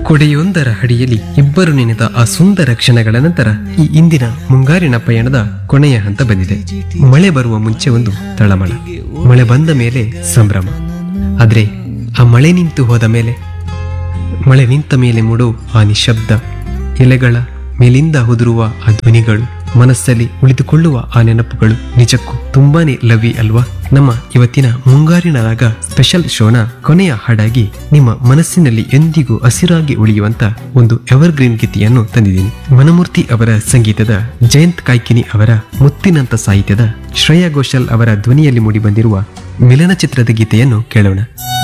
ಕೊಡೆಯೊಂದರ ಅಡಿಯಲ್ಲಿ ಇಬ್ಬರು ನೆನೆದ ಆ ಸುಂದರ ಕ್ಷಣಗಳ ನಂತರ ಈ ಇಂದಿನ ಮುಂಗಾರಿನ ಪಯಣದ ಕೊನೆಯ ಹಂತ ಬಂದಿದೆ ಮಳೆ ಬರುವ ಮುಂಚೆ ಒಂದು ತಳಮಳ ಮಳೆ ಬಂದ ಮೇಲೆ ಸಂಭ್ರಮ ಆದ್ರೆ ಆ ಮಳೆ ನಿಂತು ಹೋದ ಮೇಲೆ ಮಳೆ ನಿಂತ ಮೇಲೆ ಮೂಡೋ ಆ ನಿಶಬ್ದ ಎಲೆಗಳ ಮೇಲಿಂದ ಉದುರುವ ಆ ಧ್ವನಿಗಳು ಮನಸ್ಸಲ್ಲಿ ಉಳಿದುಕೊಳ್ಳುವ ಆ ನೆನಪುಗಳು ನಿಜಕ್ಕೂ ತುಂಬಾನೇ ಲವಿ ಅಲ್ವಾ ನಮ್ಮ ಇವತ್ತಿನ ಮುಂಗಾರಿನ ರಾಗ ಸ್ಪೆಷಲ್ ಶೋನ ಕೊನೆಯ ಹಾಡಾಗಿ ನಿಮ್ಮ ಮನಸ್ಸಿನಲ್ಲಿ ಎಂದಿಗೂ ಹಸಿರಾಗಿ ಉಳಿಯುವಂತ ಒಂದು ಎವರ್ಗ್ರೀನ್ ಗೀತೆಯನ್ನು ತಂದಿದ್ದೀನಿ ಮನಮೂರ್ತಿ ಅವರ ಸಂಗೀತದ ಜಯಂತ್ ಕಾಯ್ಕಿನಿ ಅವರ ಮುತ್ತಿನಂತ ಸಾಹಿತ್ಯದ ಶ್ರೇಯಾ ಘೋಷಾಲ್ ಅವರ ಧ್ವನಿಯಲ್ಲಿ ಮೂಡಿಬಂದಿರುವ ಮಿಲನ ಚಿತ್ರದ ಗೀತೆಯನ್ನು ಕೇಳೋಣ